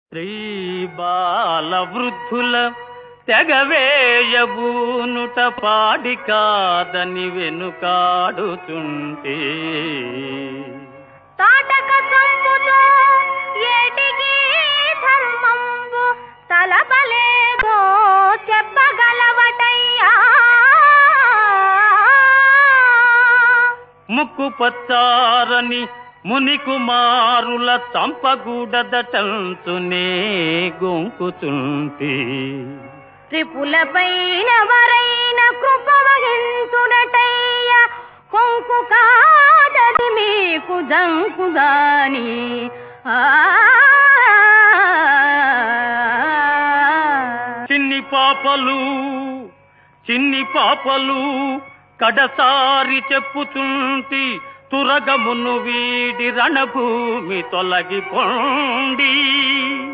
స్త్రీ బాల వృద్ధుల తెగవేయబూనుట పాడి కాదని వెనుకాడుతుంటే తాటక సంపుతో ఏటికి ధర్మంబు తలపలేదో చెప్పగలవటయ్యా ముక్కు పచ్చారని ముని కుమారుల చంపగూడదటంచునే గొంకుతుంటే త్రిపులపైన వరైన కృప వహించునటయ్య కొంకు కాదది మీకు జంకుదాని ఆ చిన్ని పాపలు చిన్ని పాపలు కడసారి చెప్పుచుంటి తురగమును వీడి రణభూమి తొలగిపోండి